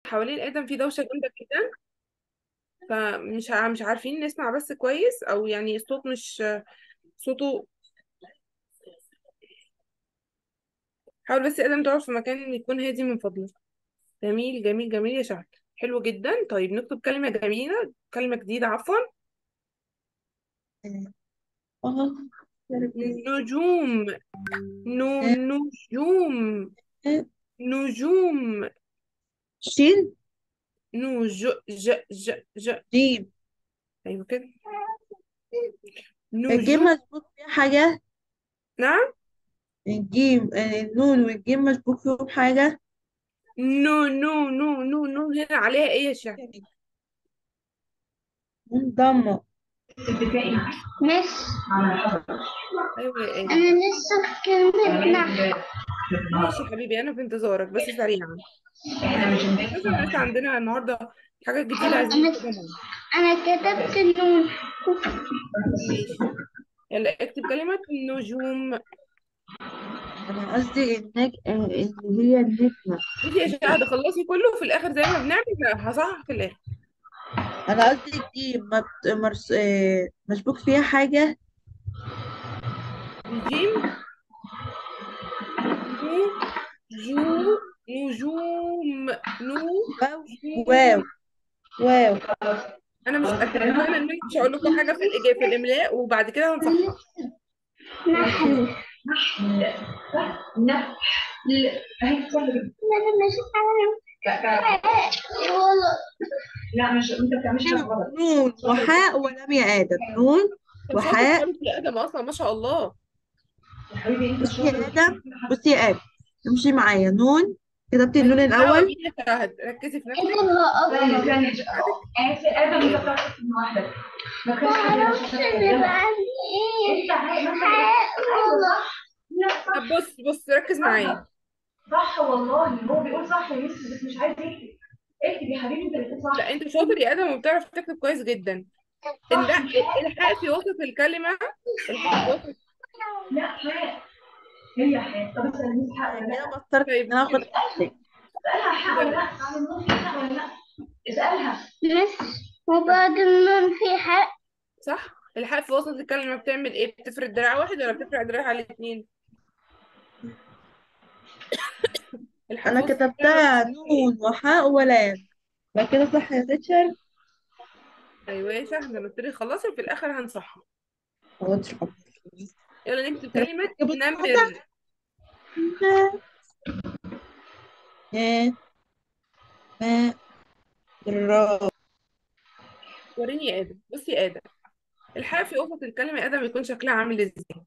حوالين ادم في دوشه جامده جدا فمش ع- مش عارفين نسمع بس كويس او يعني الصوت مش صوته حاول بس يا ادم تقعد في مكان يكون هادي من فضلك جميل جميل جميل يا شهد حلو جدا طيب نكتب كلمه جميله كلمه جديده عفوا اه يا ربي نجوم نو نجوم نجوم شين نوج ج ج ج جيم ايوه كده الجيم نجوم مسبوق فيها حاجة نعم الجيم آه، النون والجيم مسبوق فيهم حاجة نو نو نو نو نو هنا عليها ايه يا شهد نون ضمة مس ايوه يا ايه أنا لسه في كلمة نحل ماشي يا حبيبي انا في انتظارك بس سريعا مثلا لسه عندنا النهارده حاجات جديده عايزين أنا نكتبها أنا كتبت النون ماشي يلا اكتب كلمه نجوم أنا قصدي النج... آه، اللي هي النجمة بصي يا شهد خلصي كله وفي الاخر زي ما بنعمل هصحح في الاخر أنا قصدي الجيم ما بت... مرس... آه، مسبوق فيها حاجة الجيم نو جو نجوم نو واو واو واو انا مش اتفقنا ان انا مش هقول لكم حاجه في الاجابه في الاملاء وبعد كده هنصحح نحل أنا مش والله لا مش انت بتعملش كده غلط نون وحاء ولم يا آدم نون كان شاطر وحاء خالص يا ادم اصلا ما شاء الله يا حبيبي انت بصي يا شاطر آدم بصي يا آدم امشي معايا نون كتبت النون دعوه الأول بينا يا شهد ركزي في نفسك كتبها ثانية أكتر ثانية آسف آدم انت بتعرف تكتب لوحدك ما ما كانش حد أعرفش بيبقى عندي إيه انت عارف مثلا حق والله لا صح طب بص بص ركز معايا صح والله هو بيقول صح يا يوسف بس مش عايز يكتب اكتب يا حبيبي انت اللي بتقول صح لا انت شاطر يا ادم وبتعرف تكتب كويس جدا صح لا مش حاء الحاء في وسط الكلمه الحاء في وسط لا حاء هي حاء طب اسال مين حاء ولا كده لا بطلت طيب إن أنا آخد حقك اسالها حاء ولا لا على النور في حاء ولا لا اسالها مس وبعد النون في حق صح الحاء في وسط الكلمه بتعمل ايه بتفرد دراع واحد ولا بتفرد دراع على الاثنين الحاء أنا في وسط الكلمه كتبتها بتعمل ايه نون وحاء ولام يبقى كده صح يا تيتشر ايوه يا شهد انا قلت لك خلصي وفي الاخر هنصحح هو تشرب يلا نكتب كلمه جبت نمر ما ما را وريني يا ادم بصي يا ادم الحاء في وسط الكلمه يا ادم يكون شكلها عامل ازاي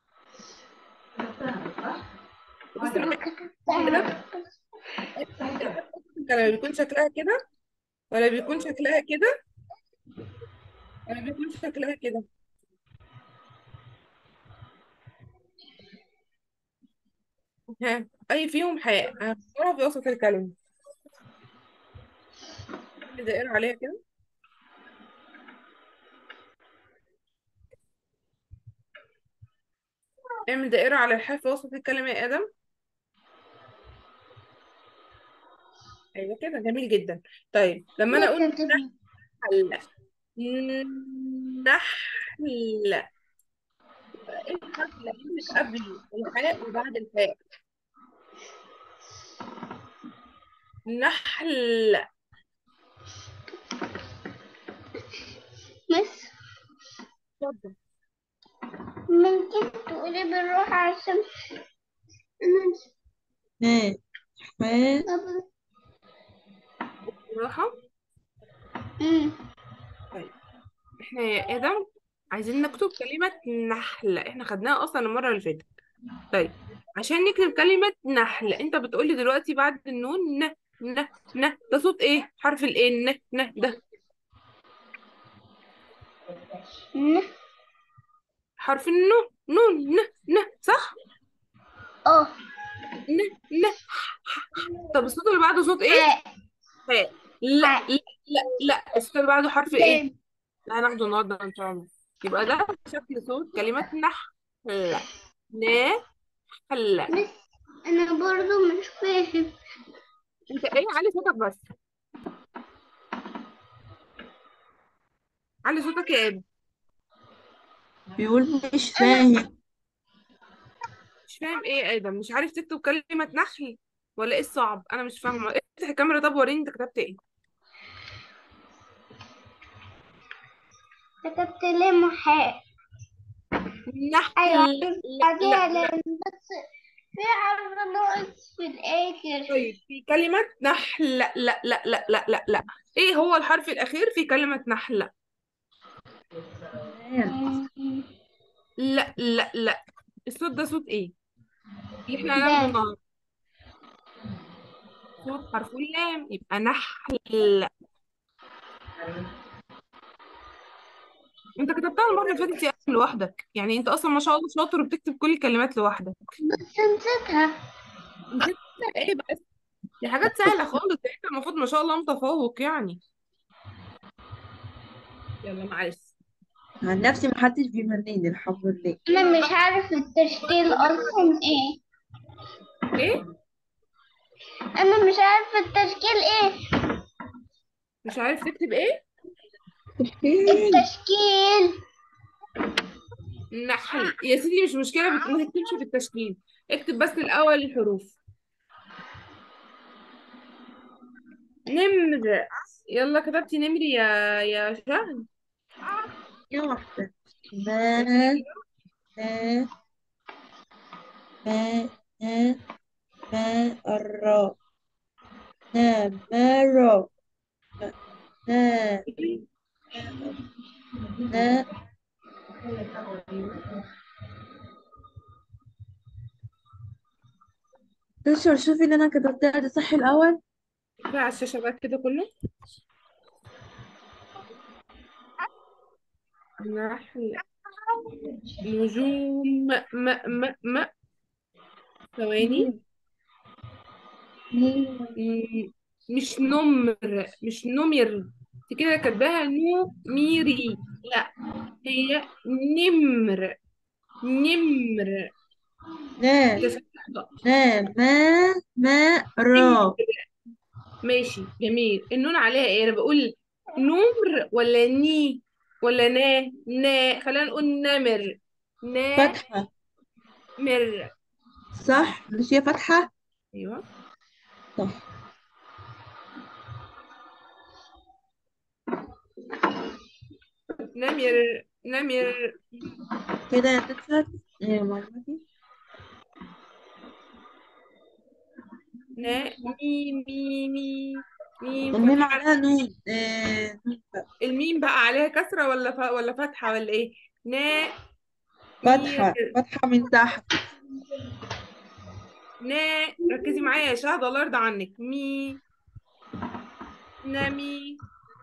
بصي أنا معايا كتبتها كده الحاء في وسط الكلمه بيكون شكلها كده ولا بيكون شكلها كده ولا بيكون شكلها كده ها اي فيهم حاء هختارها في وسط الكلمه دائرة عليها كده اعمل دائرة على الحاء في وسط الكلمة يا آدم أيوة كده جميل جدا طيب لما أنا أقول كتبها نحل نحل ايه الحرف اللي هيجي قبل الحاء وبعد الحاء نحل مس اتفضل ممكن تقولي بالراحة عشان أنا ما ما قبل بالراحة أمم. طيب احنا يا آدم عايزين نكتب كلمة نحل احنا خدناها أصلا المرة اللي فاتت طيب عشان نكتب كلمة نحل انت بتقولي دلوقتي بعد النون ن ن ن ده صوت ايه حرف الايه ن ن ده ن حرف النو نون ن ن صح اه ن ن طب الصوت اللي بعده صوت ايه حاء فاء لا حاء لا لا لا الصوت اللي بعده حرف ايه تاني لا هناخده النهارده ان شاء الله يبقى ده شكل صوت كلمة نحل نحل مس أنا برضو مش فاهم انت ايه علي صوتك بس علي صوتك يا ابني بيقول مش فاهم مش فاهم ايه يا ادم مش عارف تكتب كلمة نحل ولا ايه الصعب انا مش فاهمة افتح الكاميرا طب وريني انت كتبت ايه كتبت لي محا نحل ايوه لا بعديها لا لا لان بس في حرف ناقص في الاخر طيب في كلمة نحل لا لا لا لا لا لا لا ايه هو الحرف الأخير في كلمة نحل لام مم. لا لا لا الصوت ده صوت ايه اللي احنا هنعمله لام النهارده صوت حرف اللام يبقى نحل انت كتبتها المرة اللي فاتت يا أخي لوحدك يعني انت اصلا ما شاء الله شاطر وبتكتب كل الكلمات لوحدك بس نسيتها نسيت ايه بس دي حاجات سهلة خالص انت المفروض ما شاء الله متفوق يعني يلا معلش عن نفسي محدش بيمنيني الحمد لله انا مش عارف التشكيل اصلا ايه ايه انا مش عارف التشكيل ايه مش عارف تكتب ايه التشكيل نحل يا سيدي مش مشكلة بت- ما تكتبش في التشكيل اكتب بس الأول الحروف نمر يلا كتبتي نمر يا يا شهد يا واحدة ما ما ما ما ما الراء نا ما را نا نا تشعر شوفي اللي انا كتبتها دي صح الاول اكتبي على الشاشة بقى كده كله نحل نجوم م م م ثواني م- مش نمر مش نمر انت كده كاتباها نو ميري لا هي نمر نمر نا تفتح نا ما ما را ماشي جميل النون عليها ايه انا بقول نمر ولا ني ولا نا نا خلينا نقول نمر فتحة نمر صح مش هي فتحة ايوه صح نمر نمر كده يا تتشر ايه معلوماتي نا مي مي مي ميم الميم فتحة عليها نون آه نون بقى. الميم بقى عليها كسرة ولا ف... ولا فتحة ولا ايه نا فتحة مير فتحة من تحت نا ركزي معايا يا شهد الله يرضى عنك مي نامي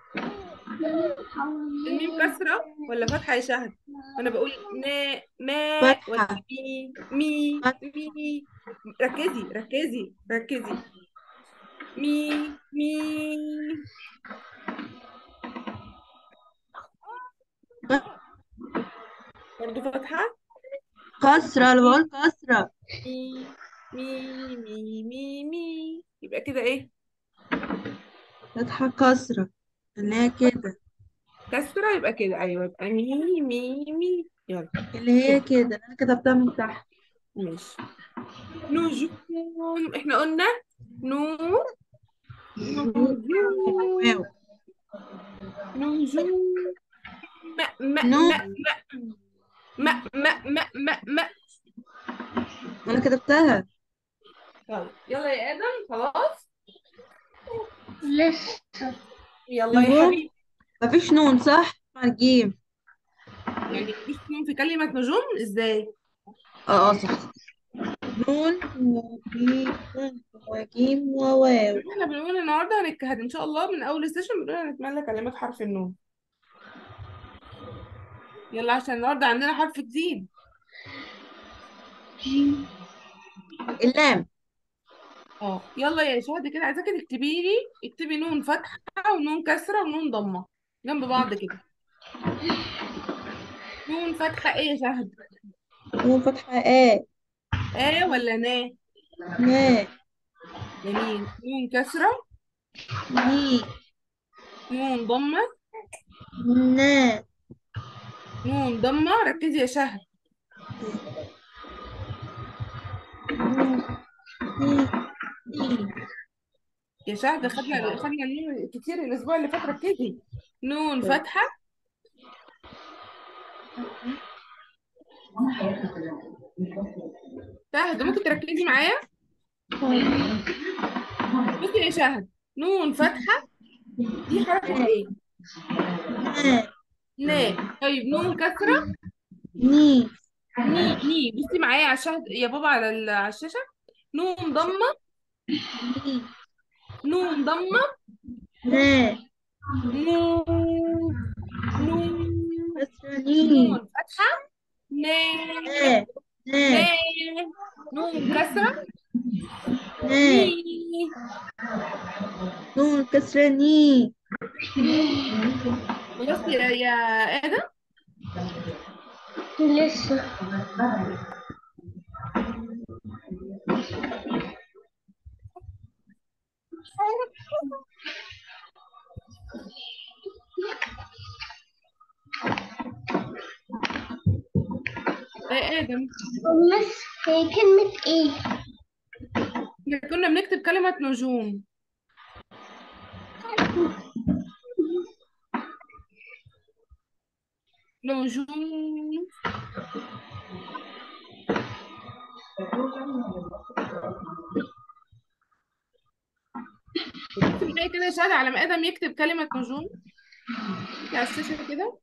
الميم كسرة ولا فتحة يا شهد أنا بقول نا ما ولا فتحة مي مي فتحة مي ركزي ركزي ركزي مي مي برضو فتحة كسرة اللي بقول كسرة مي مي مي مي مي يبقى كده ايه فتحة كسرة اللي هي كده كسرة يبقى كده أيوة يبقى مي مي مي يلا اللي هي كده اللي انا كتبتها من تحت ماشي نجوم احنا قلنا نو نجوم واو نجوم ما ما نو ما ما ما ما ما ما انا كتبتها طيب يلا يا آدم خلاص لسه يلا يا نجوم حبيبي مفيش نون صح مع الجيم يعني مفيش نون في كلمة نجوم ازاي اه اه صح نون وجيم وجيم وواو احنا بنقول النهارده هنجتهد ان شاء الله من اول السيشن بنقول هنتملى كلمات حرف النون يلا عشان النهارده عندنا حرف جديد اللام اه يلا يا شهد كده عايزاكي تكتبي لي اكتبي نون فتحة ونون كسرة ونون ضمة جنب بعض كده نون فتحة ايه يا شهد نون فتحة آ اه ولا نا نا جميل نون كسرة ني نون ضمة نا نون ضمة ركزي يا شهد نون ني ني يا شهد خدنا خدنا النون كتير الأسبوع اللي فات ركزي نون فتحة شهد ممكن تركزي معايا بصي يا شهد نون فتحة دي حركة ايه؟ نا نا طيب نون كسرة ني ني ني بصي معايا على الشهد يا بابا على ال- على الشاشة نون ضمة ني نون ضمة نا نون نون كسرة ني نون فتحة نا نا نا نا نون كسرة نا ني نون كسرة ني خلاص يا يا آدم لسه يا آدم مس هي كلمة ايه؟ احنا كنا بنكتب كلمة نجوم نجوم بصي معايا كده يا شهد على ما آدم يكتب كلمة نجوم على الشاشة كده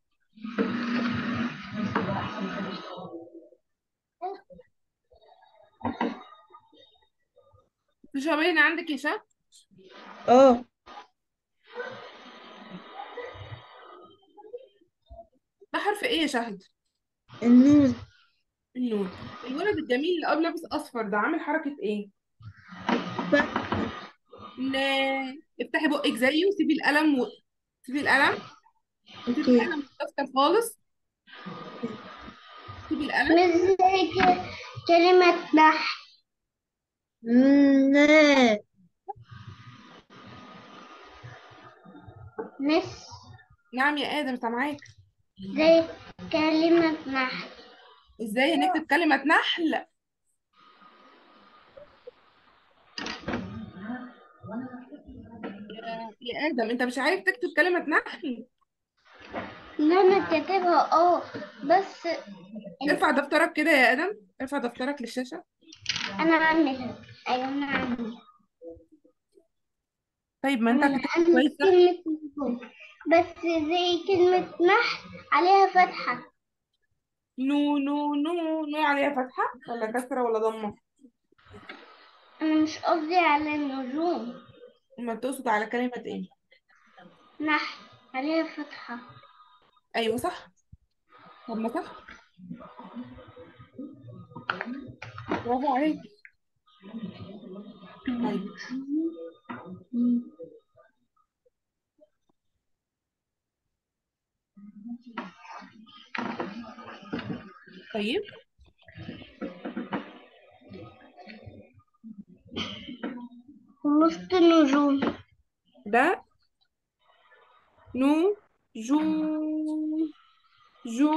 مش باين عندك يا شهد اه ده حرف ايه يا شهد النون النون الولد الجميل اللي قبل لابس اصفر ده عامل حركة ايه فتحة لا افتحي بقك زيه وسيبي القلم و... سيبي القلم سيبي اوكي القلم متكسر خالص سيبي القلم مس هي ك- كلمة نحل نا مس نعم يا آدم سامعاك زي كلمة نحل ازاي هنكتب كلمة نحل يا يا آدم انت مش عارف تكتب كلمة نحل لا انا كاتبها اه بس ارفع دفترك كده يا آدم ارفع دفترك للشاشة انا عاملها ايوه انا عاملها طيب ما انت انا كتبت عامل كويس صح؟ كلمة نجوم بس زي كلمة نحل عليها فتحة نو نو نو نو عليها فتحة ولا كسرة ولا ضمة انا مش قصدي على النجوم ما تقصد على كلمة ايه نحل عليها فتحة ايوه صح طب ما صح برافو عليك طيب طيب وسط النجوم ده نو جو جو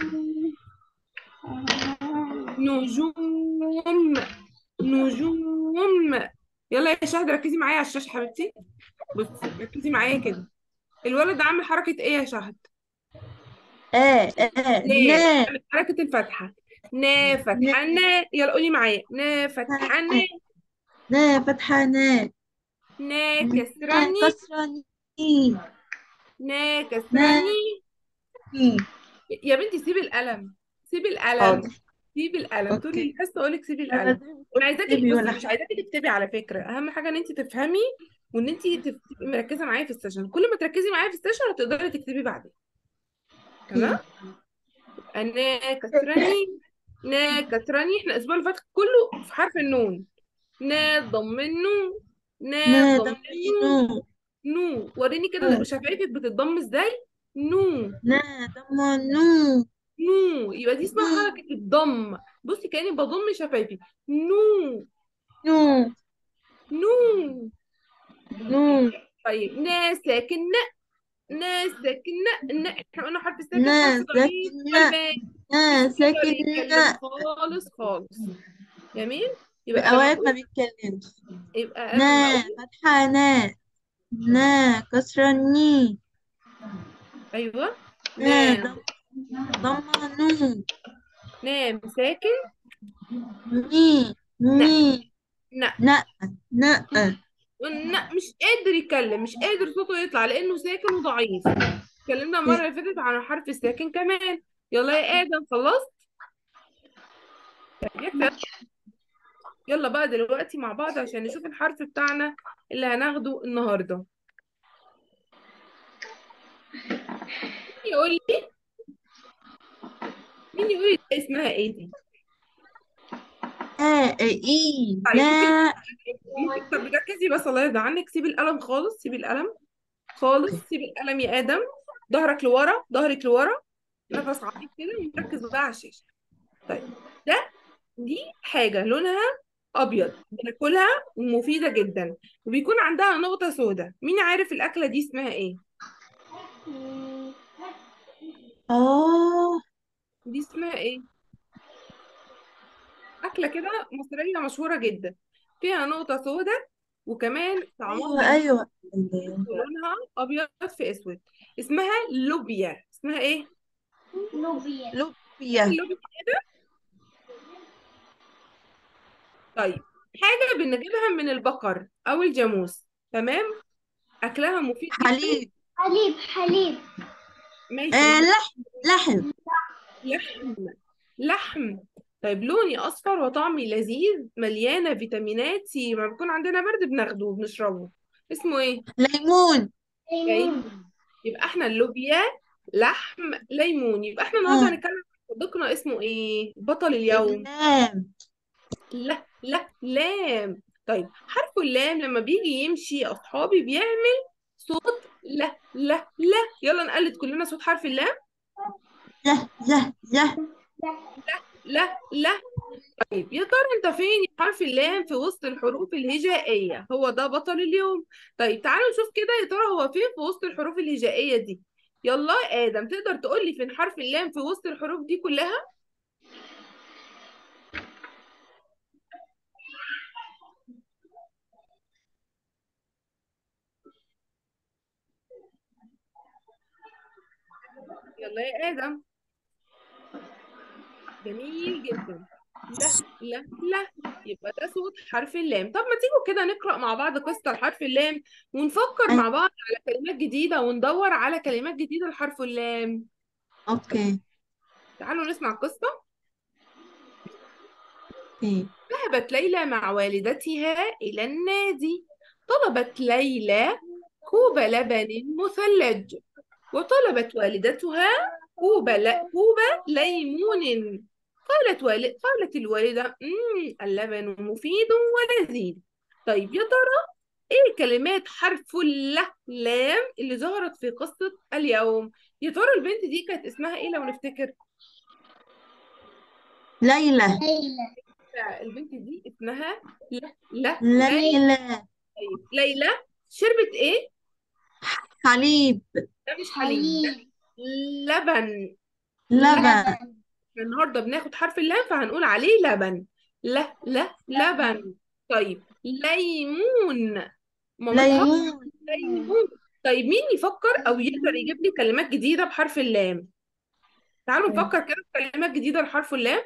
نجوم نجوم يلا يا شهد ركزي معايا على الشاشة حبيبتي بصي ركزي معايا كده الولد ده عامل حركة ايه يا شهد؟ آ آ نا نا عامل حركة الفتحة نا فتحة نا يلا قولي معايا نا فتحة نا نا فتحة نا نا نا كسراني كسرة ني نا كسراني ني يا بنتي سيبي القلم سيبي القلم حاضر سيبي القلم طول اوكي الحصة اقولك سيبي انا القلم بدي انا عايزاكي اكتبي بصي ولا مش حاجة عايزاكي تكتبي على فكرة اهم حاجة ان انت تفهمي وان انت تبقي مركزة معايا في السيشن كل ما تركزي معايا في السيشن هتقدري تكتبي بعدين تمام اوكي انا كسراني نا كسراني احنا الاسبوع اللي فات كله في حرف النون نا ضم النون نا نا ضم النون ضمينو نو وريني كده نو شفايفك بتتضم ازاي نو نا ضمنو نو يبقى دي اسمها نو حركة الضم بصي كأني بضم شفايفي نو نو نو نو طيب نا ساكن نا نا ساكن نا نا احنا قلنا حرف الساكن نا حرف ضعيف ساكن نا غلبان نا مش بيقدر ساكن يتكلم نا خالص خالص جميل في يبقى لما أوقات ما اقول بيتكلمش يبقى انا لما نا اقول فتحة نا نا كسرة ني ايوه نا نام ضم ضمة نو نام ساكن ني نا ني نا نا نا نا مش قادر يتكلم مش قادر صوته يطلع لانه ساكن وضعيف اتكلمنا المره اللي فاتت عن الحرف الساكن كمان يلا يا ادم خلصت طيب يا كده. يلا بقى دلوقتي مع بعض عشان نشوف الحرف بتاعنا اللي هناخده النهارده مين يقول لي مين يقول لي ده اسمها ايه دي آ إي طيب ممكن لا ممكن طب ركزي بس الله يرضى عنك سيبي القلم خالص سيبي القلم خالص سيبي القلم يا ادم ظهرك لورا ظهرك لورا نفس عميق كده ونركز بقى على الشاشه طيب ده دي حاجه لونها ابيض بناكلها ومفيده جدا وبيكون عندها نقطه سوداء مين عارف الاكله دي اسمها ايه آه دي اسمها ايه اكله كده مصريه مشهوره جدا فيها نقطه سوداء وكمان طعمها أيوة جميل أيوة ولونها ابيض في اسود اسمها لوبيا اسمها ايه لوبيا لوبيا اللوبيا كده طيب حاجه بنجيبها من البقر او الجاموس تمام اكلها مفيد جدا حليب حليب حليب ماشي آه مفيد لحم لحم لحم لحم طيب لوني اصفر وطعمي لذيذ مليانه فيتامينات سي لما بيكون عندنا برد بناخده وبنشربه اسمه ايه ليمون ليمون ليمون يبقى احنا اللوبيا لحم ليمون يبقى احنا النهارده آه هنتكلم عن صديقنا اسمه ايه بطل اليوم اللام لا لا لام طيب حرف اللام لما بيجي يمشي يا اصحابي بيعمل صوت لا لا لا يلا نقلد كلنا صوت حرف اللام زه زه زه لا لا طيب يا ترى انت فين يا حرف اللام في وسط الحروف الهجائية هو ده بطل اليوم طيب تعالوا نشوف كده يا ترى هو فين في وسط الحروف الهجائية دي يلا يا آدم تقدر تقول لي فين حرف اللام في وسط الحروف دي كلها يلا يا آدم جميل جدا لا لا لا يبقى ده صوت حرف اللام طب ما تيجوا كده نقرأ مع بعض قصة لحرف اللام ونفكر أي- مع بعض على كلمات جديدة وندور على كلمات جديدة لحرف اللام أوكي تعالوا نسمع القصة أوكي ذهبت ليلى مع والدتها إلى النادي طلبت ليلى كوب لبن مثلج وطلبت والدتها كوب ل... كوب ليمون قالت والد... قالت الوالدة مم اللبن مفيد ولذيذ طيب يا ترى ايه كلمات حرف الل لام اللي ظهرت في قصة اليوم يا ترى البنت دي كانت اسمها ايه لو نفتكر ليلى ليلى البنت دي اسمها لا لا لا ليلى طيب ليلى شربت ايه حليب ده مش حليب ده حليب لبن لبن احنا النهارده بناخد حرف اللام فهنقول عليه لبن لا لا لبن طيب ليمون مامتها ليمون ليمون طيب مين يفكر او يقدر يجيب لي كلمات جديده بحرف اللام تعالوا نفكر كده في كلمات جديده لحرف اللام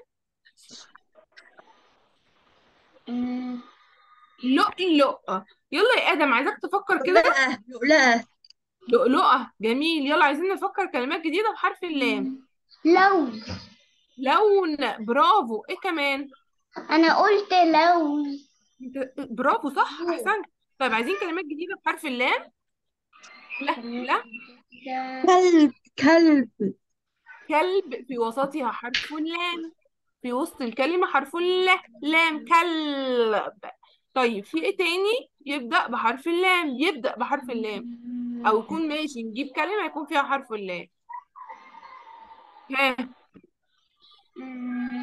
مم. لؤلؤه يلا يا ادم عايزاك تفكر كده لؤلؤة لؤلؤة لؤلؤه جميل يلا عايزين نفكر كلمات جديده بحرف اللام لوز لون برافو ايه كمان انا قلت لوز انت برافو صح احسنت طيب عايزين كلمات جديده بحرف اللام لا لا كلب كلب كلب في وسطها حرف لام في وسط الكلمة حرف لا لام كلب طيب في ايه تاني يبدأ بحرف اللام يبدأ بحرف اللام او يكون ماشي نجيب كلمة يكون فيها حرف اللام ها مم.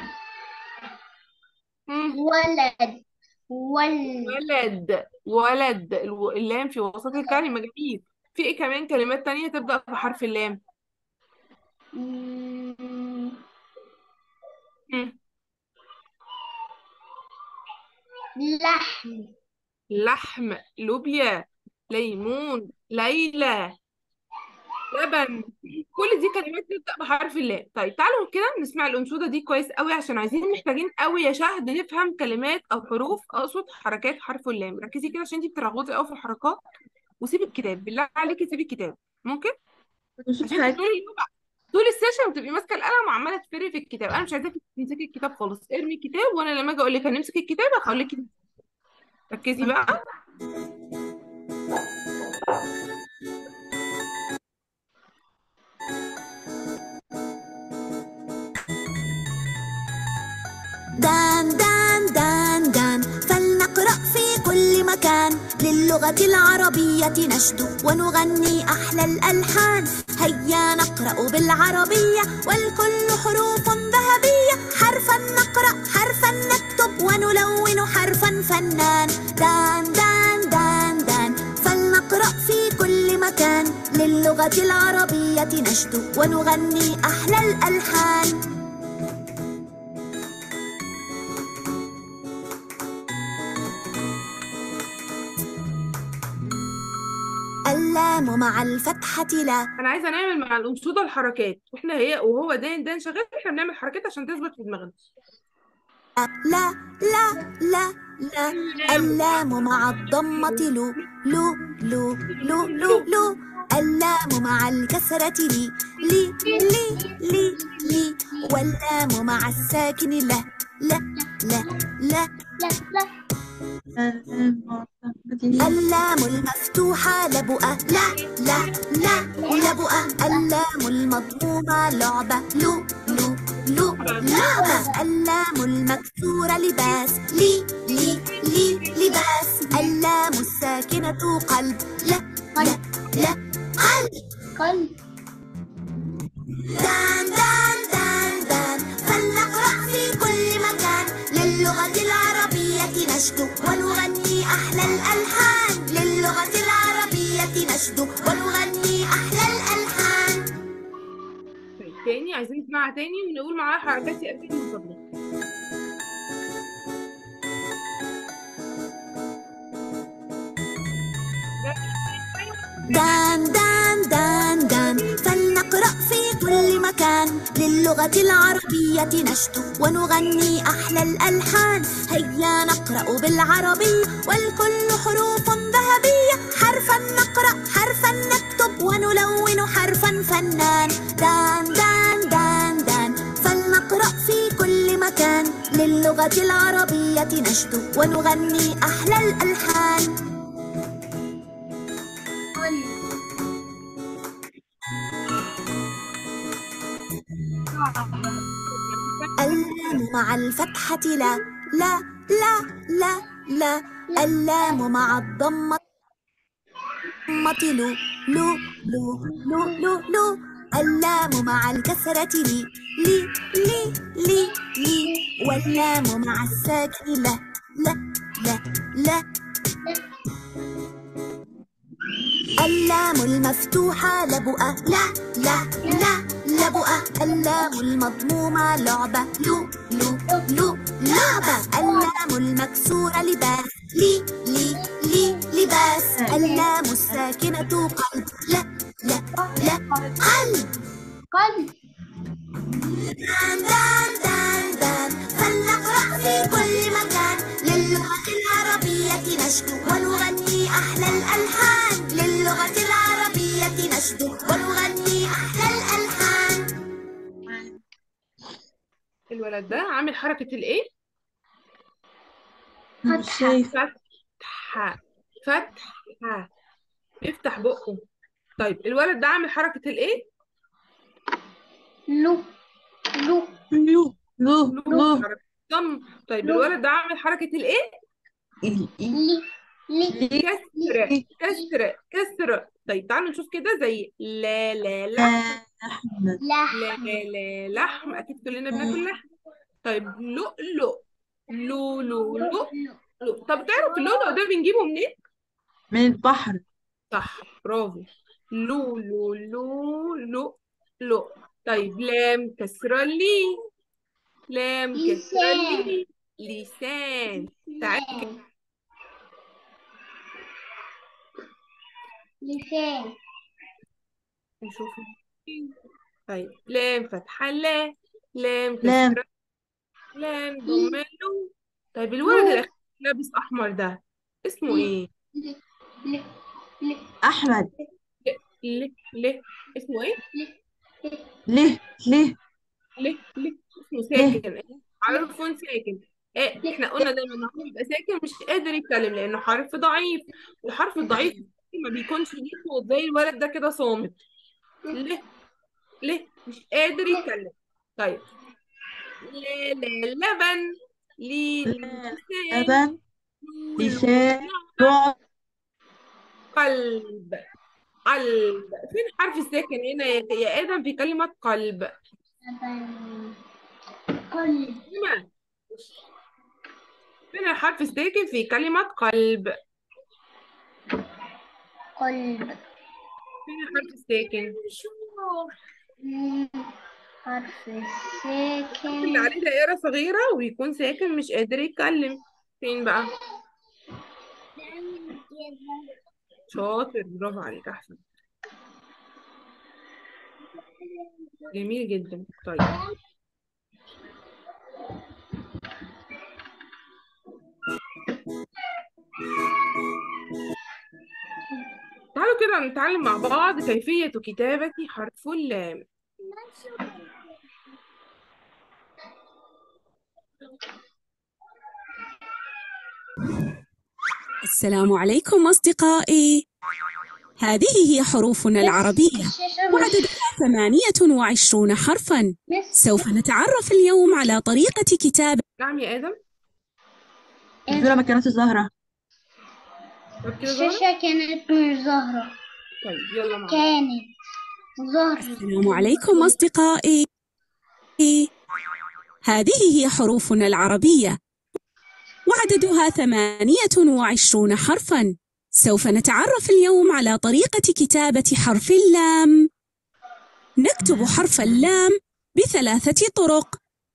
مم. ولد ولد ولد ولد الو- اللام في وسط الكلمة جميل في في ايه كمان كلمات تانية تبدأ بحرف اللام مم، مم. لحم لحم لوبيا ليمون ليلى لبن كل دي كلمات تبدأ بحرف اللام طيب تعالوا كده نسمع الأنشودة دي كويس قوي عشان عايزين محتاجين قوي يا شهد نفهم كلمات أو حروف أقصد حركات حرف اللام ركزي كده عشان انتي بتلخبطي قوي في الحركات وسيبي الكتاب بالله عليكي سيبي الكتاب ممكن نشوف عشان انتي حاجة طول اليوم طول السيشن بتبقي ماسكه القلم وعماله تفري في الكتاب انا مش عايزاكي تمسكي الكتاب خالص ارمي الكتاب وانا لما اجي اقول لك هنمسك الكتاب هقول لك ركزي بقى دان دان دان دان فلنقرأ في كل مكان للغة العربية نشدو ونغني أحلى الألحان هيا نقرأ بالعربية والكل حروف ذهبية حرفا نقرأ حرفا نكتب ونلون حرفا فنان دان دان دان دان فلنقرأ في كل مكان للغة العربية نشدو ونغني أحلى الألحان اللام مع الفتحة لا انا عايزه نعمل مع الانشوده الحركات واحنا هي وهو دان دان شغال احنا بنعمل حركات عشان تثبت في دماغنا لا لا لا لا اللام مع الضمة لو لو لو لو لو لو اللام مع الكسرة لي لي لي لي لي واللام مع الساكن لا لا لا لا لا لا اللام المفتوحة لبؤة لا لا لا لبؤة اللام المضمومة لعبة لو لو لو لعبة اللام المكسورة لباس لي لي لي لباس اللام الساكنة قلب لا لا لا قلب قلب دان دان دان دان فلنقرأ في كل مكان للغة العربية نشدو ونغني أحلى الألحان للغة العربية نشدو ونغني أحلى الألحان طيب تاني عايزين نسمعها تاني ونقول معاها حركات يا أكيد من فضلك دان دان دان دان فلنقرأ في كل مكان للغة العربية نشدو ونغني أحلى الألحان هيا نقرأ بالعربي والكل حروف ذهبية حرفا نقرأ حرفا نكتب ونلون حرفا فنان دان دان دان دان فلنقرأ في كل مكان للغة العربية نشدو ونغني أحلى الألحان اللام مع الفتحة لا لا لا لا لا اللام مع الضمة لو لو لو لو لو لو اللام مع الكسرة لي لي لي لي لي واللام مع الساكن لا لا لا لا اللام المفتوحة لبؤة لا لا لا لبؤة اللام المضمومة لعبة لو لو لو لعبة اللام المكسورة لباس لي لي لي لباس اللام الساكنة قلب لا لا لا قلب قلب دان دان دان دان فلنقرأ في كل مكان للغة العربية نشدو ونغني أحلى الألحان للغة العربية نشدو ونغني أحلى الألحان الولد ده عامل حركة الايه مش شايف فتحة فتحة افتح بقه طيب الولد ده عامل حركة الايه لو لو لو لو لو لو حركة ضم طيب لو. الولد ده عامل حركة الايه ال- ال- لي لي لي- كسر كسر كسر طيب تعالوا نشوف كده زي لا لا لا لحم لا لحم لا لحم اكيد كلنا بناكل لحم طيب لؤلؤ لو لو لو لو طب تعرف اللؤلؤ ده بنجيبه منين من البحر صح برافو لو لو لو لو لو طيب لام كسرة لي لام كسرة لسان لي لسان تعالي لسان لسان نشوف طيب لام فتحة لا لام لام كسرة لام ضمة لو طيب الولد الأخير لابس أحمر ده اسمه إيه؟ ل ل ل أحمد ل ل اسمه إيه؟ ليه ليه ل ل اسمه ليه ساكن حرف ساكن إيه احنا قلنا دايما ان هو بيبقى ساكن مش قادر يتكلم لانه حرف ضعيف والحرف الضعيف ما بيكونش ليه صوت زي الولد ده كده صامت ليه ليه مش قادر يتكلم طيب لا لا لبن لي لا لسان لبن لو لسان لعبة لعب قلب قلب فين حرف الساكن هنا يا يا آدم في كلمة قلب لبن قلب هنا فين الحرف الساكن في كلمة قلب قلب فين الحرف الساكن مم. حرف اللي الساكن عليه دائرة صغيرة ويكون ساكن مش قادر يتكلم فين بقى شاطر برافو عليك أحسن جميل جدا طيب تعالوا كده نتعلم مع بعض كيفية كتابة حرف اللام السلام عليكم أصدقائي هذه هي حروفنا العربية الشاشة مش وعددها ثمانية وعشرون حرفا مس سوف نتعرف اليوم على طريقة كتابة نعم يا آدم الصورة ما كانت ظاهرة طب كده ظهرت الشاشة كانت مش ظاهرة طيب يلا مع بعض كانت ظهرت السلام عليكم أصدقائي هذه هي حروفنا العربية وعددها ثمانية وعشرون حرفا سوف نتعرف اليوم على طريقة كتابة حرف اللام نكتب حرف اللام بثلاثة طرق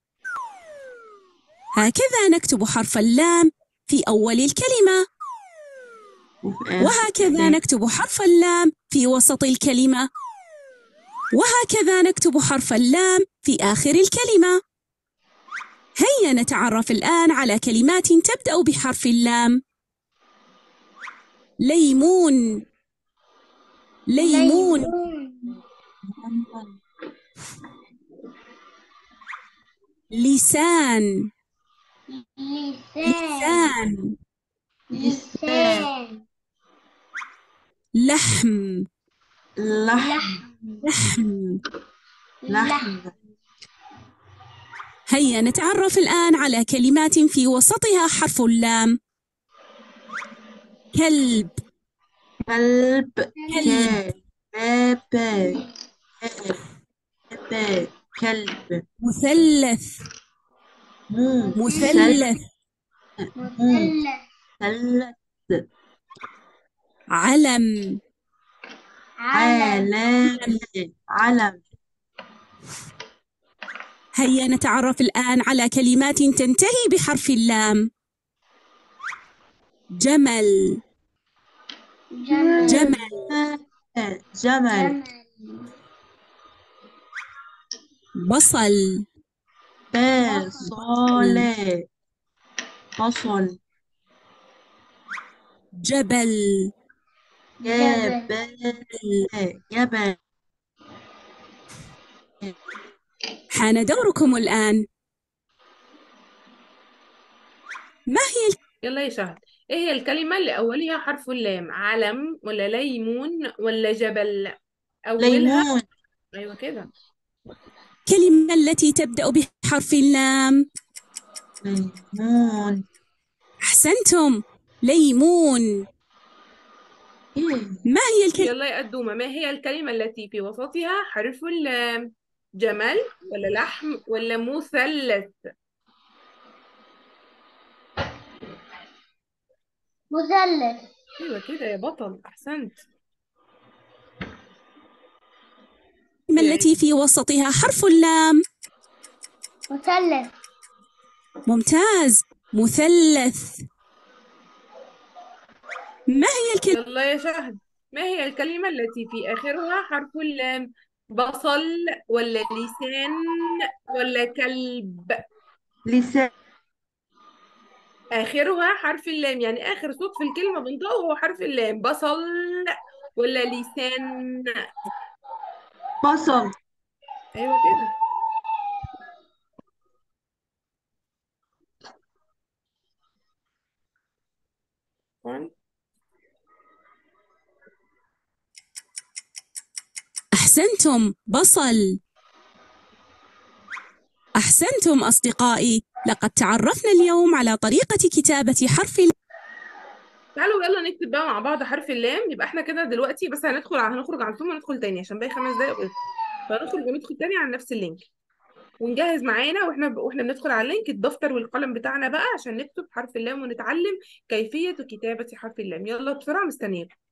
هكذا نكتب حرف اللام في أول الكلمة وفي آخر وهكذا نكتب حرف اللام في وسط الكلمة وهكذا نكتب حرف اللام في آخر الكلمة هيا نتعرف الآن على كلمات تبدأ بحرف اللام ليمون ليمون لسان لسان لسان لسان لحم لحم لحم لحم هيا نتعرف الآن على كلمات في وسطها حرف اللام كلب كلب كلب كلب كلب كلب مثلث مو مثلث مثلث مثلث علم علم علم علم هيا نتعرف الآن على كلمات تنتهي بحرف اللام جمل جمل جمل جمل بصل بصل بصل جبل جبل جبل حان دوركم الآن ما هي يلا يا شهد ايه هي الكلمة اللي أولها حرف اللام علم ولا ليمون ولا جبل أولها ليمون أيوة كده الكلمة التي تبدأ بحرف اللام ليمون أحسنتم ليمون إيه ما هي الكلمة يلا يا قدومة ما هي الكلمة التي في وسطها حرف اللام جمل ولا لحم ولا مثلث مثلث أيوة كده يا بطل أحسنت التي في وسطها حرف اللام مثلث ممتاز مثلث ما هي الكلمة يلا يا شهد ما هي الكلمة التي في آخرها حرف اللام بصل ولا لسان ولا كلب لسان آخرها حرف اللام يعني آخر صوت في الكلمة بنطقه هو حرف اللام بصل ولا لسان بصل أيوة كده طبعاً. أحسنتم بصل أحسنتم أصدقائي لقد تعرفنا اليوم على طريقة كتابة حرف ال- تعالوا يلا نكتب بقى مع بعض حرف اللام يبقى احنا كده دلوقتي بس هندخل على هنخرج عن ثم ندخل تاني عشان باقي خمس دقايق وقت فهنخرج وندخل تاني على نفس اللينك ونجهز معانا واحنا واحنا بندخل على اللينك الدفتر والقلم بتاعنا بقى عشان نكتب حرف اللام ونتعلم كيفية كتابة حرف اللام يلا بسرعة مستنيين